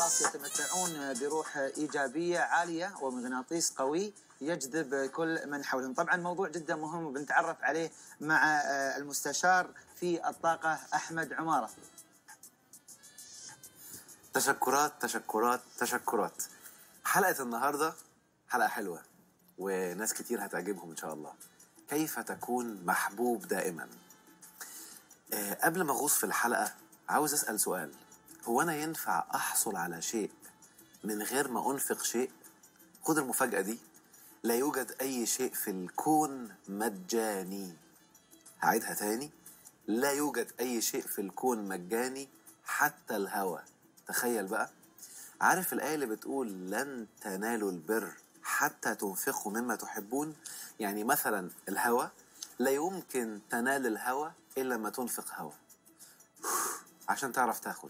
الاشخاص يتمتعون بروح ايجابيه عاليه ومغناطيس قوي يجذب كل من حولهم طبعا موضوع جدا مهم وبنتعرف عليه مع آه، المستشار في الطاقه احمد عماره تشكرات تشكرات تشكرات حلقة النهاردة حلقة حلوة وناس كتير هتعجبهم إن شاء الله كيف تكون محبوب دائما آه، قبل ما أغوص في الحلقة عاوز أسأل سؤال هو أنا ينفع أحصل على شيء من غير ما أنفق شيء خد المفاجأة دي لا يوجد أي شيء في الكون مجاني هعيدها تاني لا يوجد أي شيء في الكون مجاني حتى الهوى تخيل بقى عارف الآية اللي بتقول لن تنالوا البر حتى تنفقوا مما تحبون يعني مثلا الهوى لا يمكن تنال الهوى إلا لما تنفق هوى عشان تعرف تاخد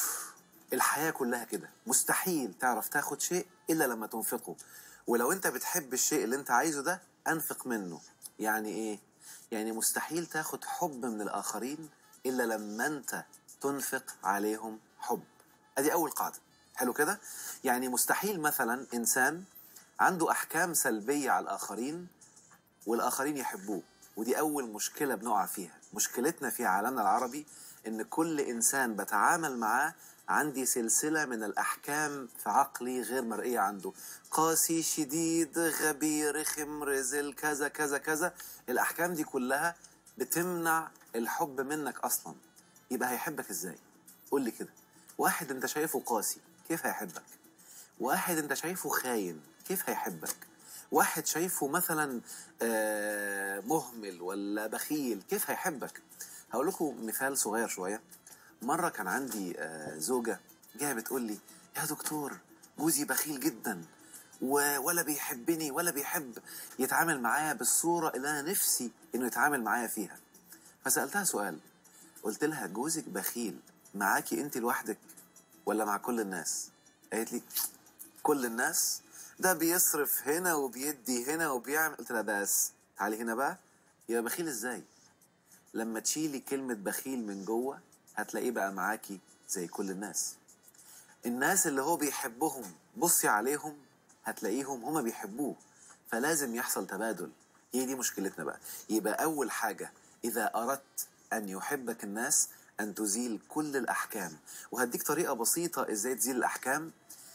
الحياة كلها كده مستحيل تعرف تاخد شيء إلا لما تنفقه ولو أنت بتحب الشيء اللي أنت عايزه ده أنفق منه يعني إيه؟ يعني مستحيل تاخد حب من الآخرين إلا لما أنت تنفق عليهم حب ادي اول قاعده حلو كده يعني مستحيل مثلا انسان عنده احكام سلبيه على الاخرين والاخرين يحبوه ودي اول مشكله بنقع فيها مشكلتنا في عالمنا العربي ان كل انسان بتعامل معاه عندي سلسله من الاحكام في عقلي غير مرئيه عنده قاسي شديد غبي رخم رزل كذا كذا كذا الاحكام دي كلها بتمنع الحب منك اصلا يبقى هيحبك ازاي قول لي كده واحد انت شايفه قاسي كيف هيحبك واحد انت شايفه خاين كيف هيحبك واحد شايفه مثلا آه، مهمل ولا بخيل كيف هيحبك هقول لكم مثال صغير شويه مره كان عندي آه، زوجه جايه بتقول لي يا دكتور جوزي بخيل جدا و- ولا بيحبني ولا بيحب يتعامل معايا بالصوره اللي انا نفسي انه يتعامل معايا فيها فسالتها سؤال قلت لها جوزك بخيل معاكي انت لوحدك ولا مع كل الناس قالت لي كل الناس ده بيصرف هنا وبيدي هنا وبيعمل قلت لها بس تعالي هنا بقى يبقى بخيل ازاي لما تشيلي كلمة بخيل من جوه هتلاقيه بقى معاكي زي كل الناس الناس اللي هو بيحبهم بصي عليهم هتلاقيهم هما بيحبوه فلازم يحصل تبادل هي دي مشكلتنا بقى يبقى أول حاجة إذا أردت أن يحبك الناس أن تزيل كل الأحكام وهديك طريقة بسيطة إزاي تزيل الأحكام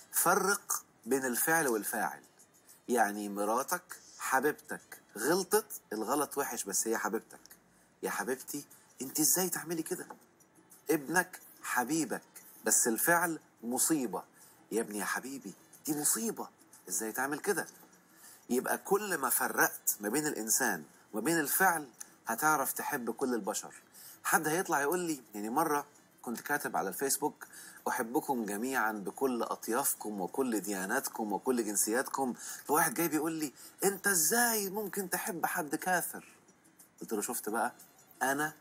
فرق بين الفعل والفاعل يعني مراتك حبيبتك غلطت الغلط وحش بس هي حبيبتك يا حبيبتي انت ازاي تعملي كده ابنك حبيبك بس الفعل مصيبة يا ابني يا حبيبي دي مصيبة ازاي تعمل كده يبقى كل ما فرقت ما بين الإنسان وما بين الفعل هتعرف تحب كل البشر حد هيطلع يقول لي يعني مرة كنت كاتب على الفيسبوك أحبكم جميعا بكل أطيافكم وكل دياناتكم وكل جنسياتكم فواحد جاي بيقول لي أنت إزاي ممكن تحب حد كافر قلت له شفت بقى أنا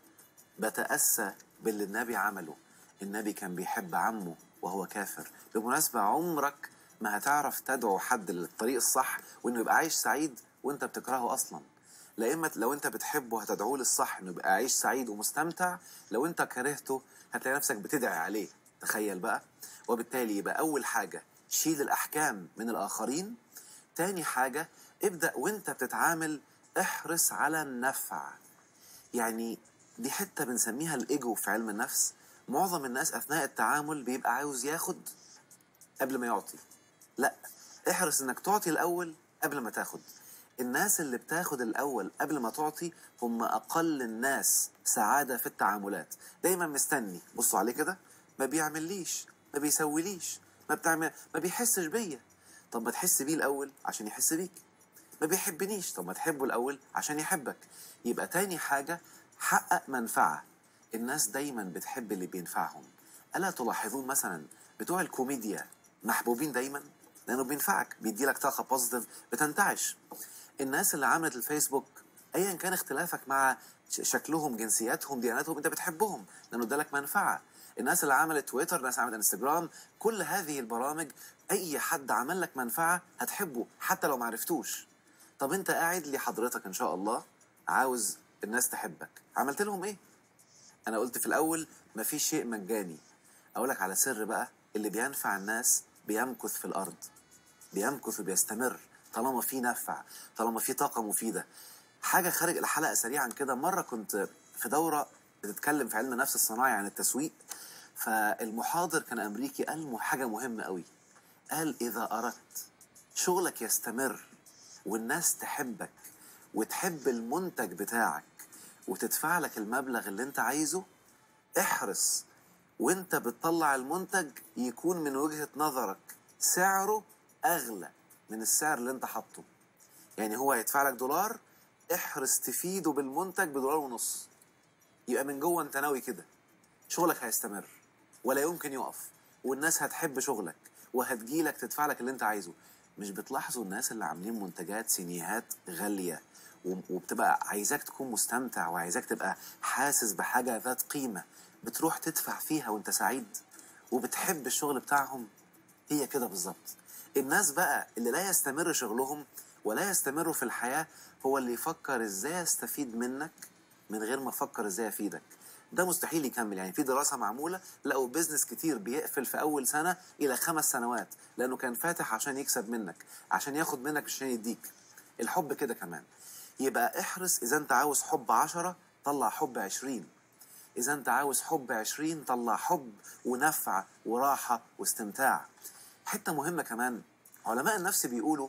بتأسى باللي النبي عمله النبي كان بيحب عمه وهو كافر بالمناسبة عمرك ما هتعرف تدعو حد للطريق الصح وانه يبقى عايش سعيد وانت بتكرهه اصلا لا اما لو انت بتحبه هتدعوه للصح انه يبقى عايش سعيد ومستمتع لو انت كرهته هتلاقي نفسك بتدعي عليه تخيل بقى وبالتالي يبقى اول حاجة شيل الاحكام من الاخرين تاني حاجة ابدأ وانت بتتعامل احرص على النفع يعني دي حتة بنسميها الإيجو في علم النفس معظم الناس أثناء التعامل بيبقى عاوز ياخد قبل ما يعطي لا احرص انك تعطي الأول قبل ما تاخد الناس اللي بتاخد الأول قبل ما تعطي هم أقل الناس سعادة في التعاملات دايما مستني بصوا عليه كده ما بيعمليش ما بيسويليش ما بتعمل ما بيحسش بيا طب ما تحس بيه الأول عشان يحس بيك ما بيحبنيش طب ما تحبه الأول عشان يحبك يبقى تاني حاجة حقق منفعة الناس دايما بتحب اللي بينفعهم ألا تلاحظون مثلا بتوع الكوميديا محبوبين دايما لأنه بينفعك بيديلك طاقة بوزيتيف بتنتعش الناس اللي عملت الفيسبوك أيا كان اختلافك مع ش- شكلهم جنسياتهم دياناتهم أنت بتحبهم لأنه ادالك منفعة الناس اللي عملت تويتر الناس اللي عملت انستجرام كل هذه البرامج أي حد عمل لك منفعة هتحبه حتى لو معرفتوش طب انت قاعد لي حضرتك ان شاء الله عاوز الناس تحبك عملت لهم ايه انا قلت في الاول مفيش شيء مجاني اقول لك على سر بقى اللي بينفع الناس بيمكث في الارض بيمكث وبيستمر طالما في نفع طالما في طاقه مفيده حاجه خارج الحلقه سريعا كده مره كنت في دوره بتتكلم في علم النفس الصناعي عن التسويق فالمحاضر كان امريكي قال حاجه مهمه قوي قال اذا اردت شغلك يستمر والناس تحبك وتحب المنتج بتاعك وتدفع لك المبلغ اللي انت عايزه احرص وانت بتطلع المنتج يكون من وجهة نظرك سعره اغلى من السعر اللي انت حاطه يعني هو هيدفع لك دولار احرص تفيده بالمنتج بدولار ونص يبقى من جوه انت ناوي كده شغلك هيستمر ولا يمكن يقف والناس هتحب شغلك وهتجيلك تدفع لك اللي انت عايزه مش بتلاحظوا الناس اللي عاملين منتجات سينيهات غالية وبتبقى عايزاك تكون مستمتع وعايزاك تبقى حاسس بحاجة ذات قيمة بتروح تدفع فيها وانت سعيد وبتحب الشغل بتاعهم هي كده بالظبط الناس بقى اللي لا يستمر شغلهم ولا يستمروا في الحياة هو اللي يفكر ازاي استفيد منك من غير ما افكر ازاي افيدك ده مستحيل يكمل يعني في دراسه معموله لقوا بيزنس كتير بيقفل في اول سنه الى خمس سنوات لانه كان فاتح عشان يكسب منك عشان ياخد منك مش عشان يديك الحب كده كمان يبقى احرص اذا انت عاوز حب عشرة طلع حب عشرين اذا انت عاوز حب عشرين طلع حب ونفع وراحه واستمتاع حته مهمه كمان علماء النفس بيقولوا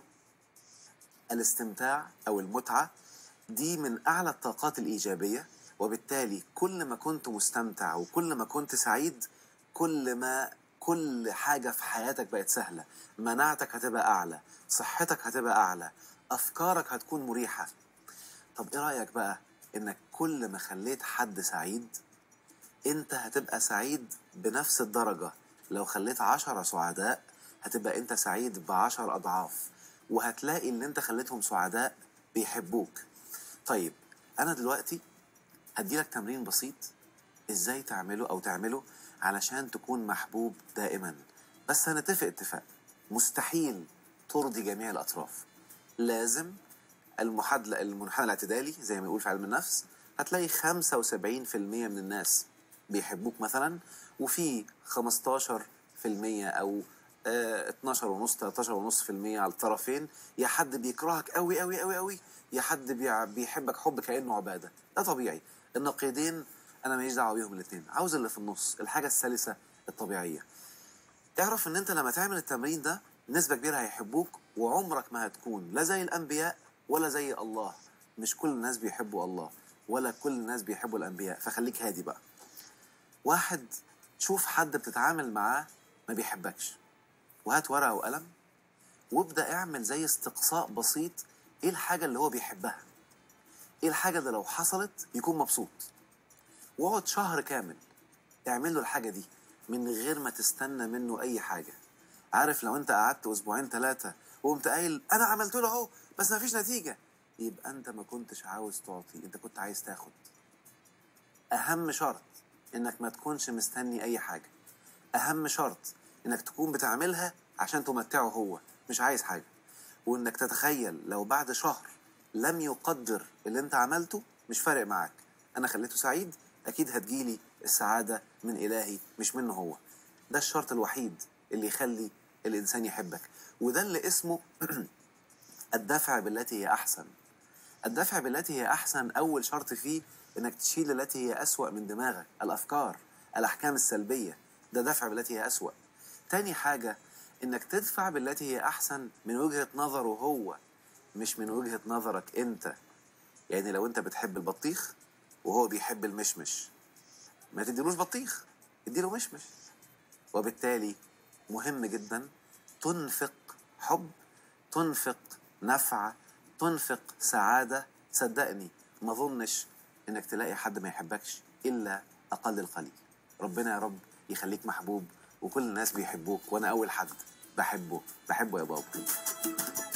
الاستمتاع او المتعه دي من اعلى الطاقات الايجابيه وبالتالي كل ما كنت مستمتع وكل ما كنت سعيد كل ما كل حاجة في حياتك بقت سهلة مناعتك هتبقى أعلى صحتك هتبقى أعلى أفكارك هتكون مريحة طب إيه رأيك بقى إنك كل ما خليت حد سعيد أنت هتبقى سعيد بنفس الدرجة لو خليت عشرة سعداء هتبقى أنت سعيد بعشر أضعاف وهتلاقي اللي أنت خليتهم سعداء بيحبوك طيب أنا دلوقتي هديلك تمرين بسيط ازاي تعمله او تعمله علشان تكون محبوب دائما بس هنتفق اتفاق مستحيل ترضي جميع الاطراف لازم المحادلة المنحنى الاعتدالي زي ما يقول في علم النفس هتلاقي 75% من الناس بيحبوك مثلا وفي 15% او آه 12 ونص 13 ونص في المية على الطرفين يا حد بيكرهك قوي قوي قوي قوي يا حد بيحبك حب كأنه عبادة ده طبيعي النقيضين انا ماليش دعوه بيهم الاثنين عاوز اللي في النص الحاجه السلسه الطبيعيه اعرف ان انت لما تعمل التمرين ده نسبه كبيره هيحبوك وعمرك ما هتكون لا زي الانبياء ولا زي الله مش كل الناس بيحبوا الله ولا كل الناس بيحبوا الانبياء فخليك هادي بقى واحد شوف حد بتتعامل معاه ما بيحبكش وهات ورقه وقلم وابدا اعمل زي استقصاء بسيط ايه الحاجه اللي هو بيحبها ايه الحاجه اللي لو حصلت يكون مبسوط واقعد شهر كامل اعمل له الحاجه دي من غير ما تستنى منه اي حاجه عارف لو انت قعدت اسبوعين ثلاثه وقمت قايل انا عملت له اهو بس ما فيش نتيجه يبقى انت ما كنتش عاوز تعطي انت كنت عايز تاخد اهم شرط انك ما تكونش مستني اي حاجه اهم شرط انك تكون بتعملها عشان تمتعه هو مش عايز حاجه وانك تتخيل لو بعد شهر لم يقدر اللي انت عملته مش فارق معاك انا خليته سعيد اكيد هتجيلي السعاده من الهي مش منه هو ده الشرط الوحيد اللي يخلي الانسان يحبك وده اللي اسمه الدفع بالتي هي احسن الدفع بالتي هي احسن اول شرط فيه انك تشيل التي هي اسوا من دماغك الافكار الاحكام السلبيه ده دفع بالتي هي اسوا تاني حاجه انك تدفع بالتي هي احسن من وجهه نظره هو مش من وجهة نظرك انت يعني لو انت بتحب البطيخ وهو بيحب المشمش ما تديلوش بطيخ اديله مشمش وبالتالي مهم جدا تنفق حب تنفق نفع تنفق سعادة صدقني ما ظنش انك تلاقي حد ما يحبكش الا اقل القليل ربنا يا رب يخليك محبوب وكل الناس بيحبوك وانا اول حد بحبه بحبه يا بابا